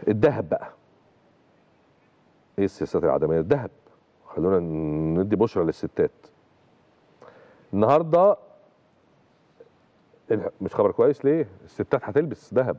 الذهب بقى ايه السياسات العدميه الذهب خلونا ندي بشرى للستات النهارده الح- مش خبر كويس ليه الستات هتلبس ذهب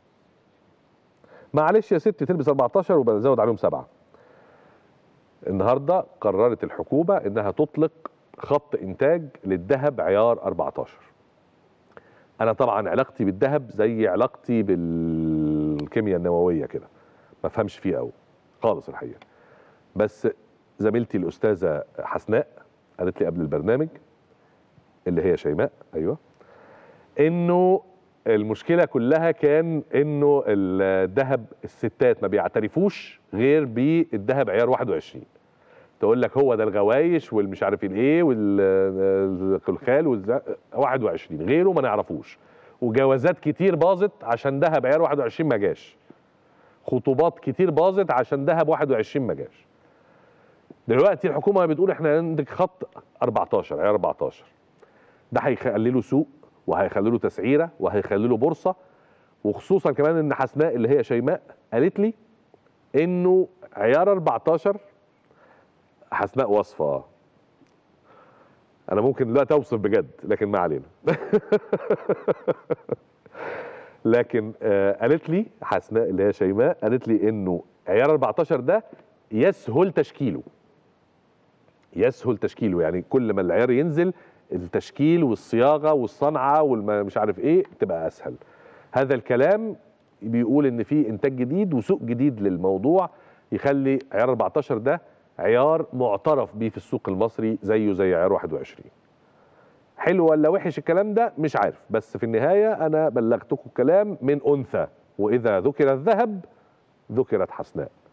معلش يا ستي تلبس 14 وبزود عليهم سبعه النهارده قررت الحكومه انها تطلق خط انتاج للذهب عيار 14 انا طبعا علاقتي بالذهب زي علاقتي بالكيمياء النوويه كده ما فهمش فيه قوي خالص الحقيقه بس زميلتي الاستاذه حسناء قالت لي قبل البرنامج اللي هي شيماء ايوه انه المشكله كلها كان انه الذهب الستات ما بيعترفوش غير بالذهب عيار 21 تقول لك هو ده الغوايش والمش عارف الايه والخلخال والز... 21 غيره ما نعرفوش وجوازات كتير باظت عشان ذهب عيار 21 ما جاش خطوبات كتير باظت عشان ذهب 21 ما جاش دلوقتي الحكومه بتقول احنا عندك خط 14 عيار 14 ده هيخلي له سوق وهيخلي له تسعيره وهيخلي له بورصه وخصوصا كمان ان حسناء اللي هي شيماء قالت لي انه عيار 14 حسناء وصفه انا ممكن دلوقتي اوصف بجد لكن ما علينا لكن آه قالت لي حسناء اللي هي شيماء قالت لي انه عيار 14 ده يسهل تشكيله يسهل تشكيله يعني كل ما العيار ينزل التشكيل والصياغه والصنعه والمش عارف ايه تبقى اسهل هذا الكلام بيقول ان في انتاج جديد وسوق جديد للموضوع يخلي عيار 14 ده عيار معترف بيه في السوق المصري زيه زي عيار 21 حلو ولا وحش الكلام ده مش عارف بس في النهايه انا بلغتكم كلام من انثى واذا ذكر الذهب ذكرت حسناء